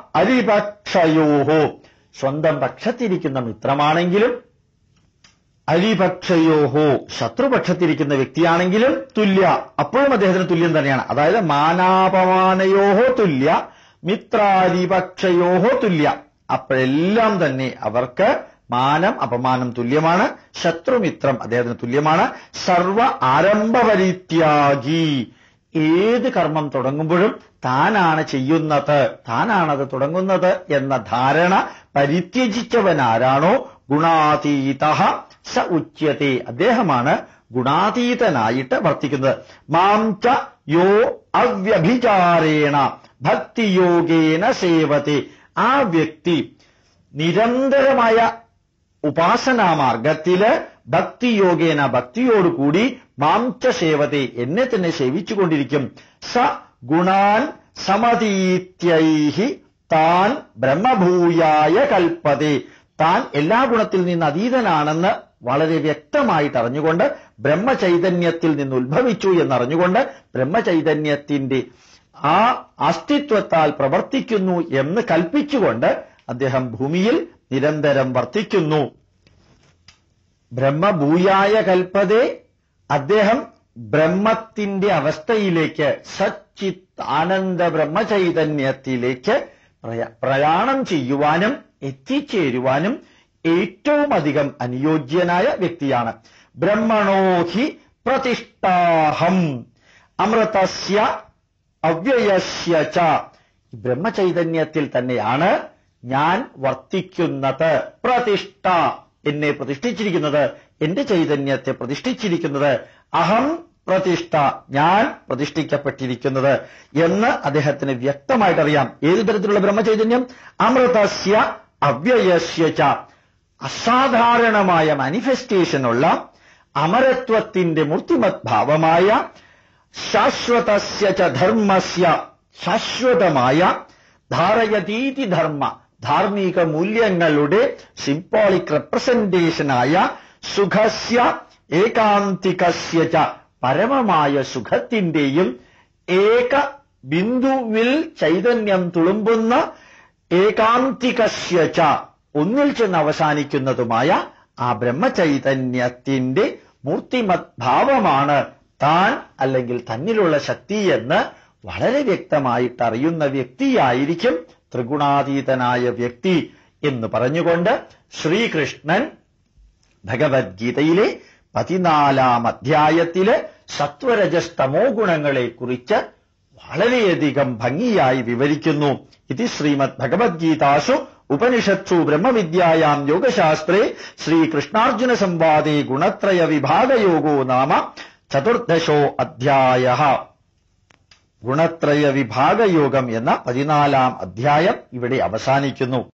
Speaker 1: അരിപക്ഷയോഹോ സ്വന്തം പക്ഷത്തിരിക്കുന്ന മിത്രമാണെങ്കിലും അരിപക്ഷയോഹോ ശത്രുപക്ഷത്തിരിക്കുന്ന വ്യക്തിയാണെങ്കിലും തുല്യ അപ്പോഴും അദ്ദേഹത്തിന് തുല്യം തന്നെയാണ് അതായത് മാനാപമാനയോഹോ തുല്യ മിത്രാരിപക്ഷയോഹോ തുല്യ അപ്പോഴെല്ലാം തന്നെ അവർക്ക് മാനം അപമാനം തുല്യമാണ് ശത്രുമിത്രം അദ്ദേഹത്തിന് തുല്യമാണ് സർവ ആരംഭപരിത്യാഗി ഏത് കർമ്മം തുടങ്ങുമ്പോഴും താനാണ് ചെയ്യുന്നത് താനാണത് തുടങ്ങുന്നത് എന്ന ധാരണ പരിത്യജിച്ചവനാരാണോ ഗുണാതീത സ ഉച്യത്തെ അദ്ദേഹമാണ് ഗുണാതീതനായിട്ട് വർത്തിക്കുന്നത് മാം ച യോ അവ്യഭിചാരേണ ഭക്തിയോഗേന സേവത്തെ ആ വ്യക്തി നിരന്തരമായ ഉപാസനാമാർഗത്തില് ഭക്തിയോഗേന ഭക്തിയോടുകൂടി മാംച സേവത്തെ എന്നെ തന്നെ സേവിച്ചുകൊണ്ടിരിക്കും സ ഗുണാൻ സമതീത്യൈഹി താൻ ബ്രഹ്മഭൂയായ കൽപ്പതേ താൻ എല്ലാ ഗുണത്തിൽ നിന്ന് അതീതനാണെന്ന് വളരെ വ്യക്തമായിട്ട് അറിഞ്ഞുകൊണ്ട് ബ്രഹ്മചൈതന്യത്തിൽ നിന്ന് ഉത്ഭവിച്ചു എന്നറിഞ്ഞുകൊണ്ട് ബ്രഹ്മചൈതന്യത്തിന്റെ ആ അസ്തിത്വത്താൽ പ്രവർത്തിക്കുന്നു എന്ന് കൽപ്പിച്ചുകൊണ്ട് അദ്ദേഹം ഭൂമിയിൽ നിരന്തരം വർത്തിക്കുന്നു ബ്രഹ്മഭൂയായ കൽപ്പതേ അദ്ദേഹം ബ്രഹ്മത്തിന്റെ അവസ്ഥയിലേക്ക് സച്ചിത് ആനന്ദ ബ്രഹ്മചൈതന്യത്തിലേക്ക് പ്രയാണം ചെയ്യുവാനും എത്തിച്ചേരുവാനും ഏറ്റവും അധികം അനുയോജ്യനായ വ്യക്തിയാണ് ബ്രഹ്മണോഹി പ്രതിഷ്ഠാഹം അമൃതസ്യ അവ്യയസ്യ ച ബ്രഹ്മചൈതന്യത്തിൽ തന്നെയാണ് ഞാൻ വർത്തിക്കുന്നത് പ്രതിഷ്ഠ എന്നെ പ്രതിഷ്ഠിച്ചിരിക്കുന്നത് എന്റെ ചൈതന്യത്തെ പ്രതിഷ്ഠിച്ചിരിക്കുന്നത് അഹം പ്രതിഷ്ഠ ഞാൻ പ്രതിഷ്ഠിക്കപ്പെട്ടിരിക്കുന്നത് എന്ന് അദ്ദേഹത്തിന് വ്യക്തമായിട്ട് അറിയാം ഏതു തരത്തിലുള്ള ബ്രഹ്മചൈതന്യം അമൃതസ്യ അവ്യയസ്യ ച അസാധാരണമായ മാനിഫെസ്റ്റേഷനുള്ള അമരത്വത്തിന്റെ മൂർത്തിമത് ഭാവമായ ശാശ്വതസ്യ ച ധർമ്മസ്യ ശാശ്വതമായ ധാരയതീതി ധർമ്മ ധാർമ്മിക മൂല്യങ്ങളുടെ സിംബോളിക് റെപ്രസെന്റേഷനായ സുഖസ്യ ഏകാന്തികസ്യ ച പരമമായ സുഖത്തിന്റെയും ഏക ബിന്ദുവിൽ ചൈതന്യം തുളുമ്പുന്ന ഏകാന്തികസ്യ ച ഒന്നിൽ ചെന്ന് അവസാനിക്കുന്നതുമായ ആ ബ്രഹ്മചൈതന്യത്തിന്റെ മൂർത്തിമത് ഭാവമാണ് താൻ അല്ലെങ്കിൽ തന്നിലുള്ള ശക്തി എന്ന് വളരെ വ്യക്തമായിട്ട് അറിയുന്ന വ്യക്തിയായിരിക്കും ത്രിഗുണാതീതനായ വ്യക്തി എന്ന് പറഞ്ഞുകൊണ്ട് ശ്രീകൃഷ്ണൻ ഭഗവത്ഗീതയിലെ പതിനാലാം അധ്യായത്തില് സത്വരജസ്തമോ ഗുണങ്ങളെക്കുറിച്ച് വളരെയധികം ഭംഗിയായി വിവരിക്കുന്നു ഇത് ശ്രീമദ് ഭഗവത്ഗീതാസു ഉപനിഷത്സു ബ്രഹ്മവിദ്യായാം യോഗശാസ്ത്രേ ശ്രീകൃഷ്ണാർജുന സംവാദേ ഗുണത്രയ വിഭാഗയോഗോ നാമ ചതുർദശോ അധ്യായ ഗുണത്രയ വിഭാഗയോഗം എന്ന പതിനാലാം അധ്യായം ഇവിടെ അവസാനിക്കുന്നു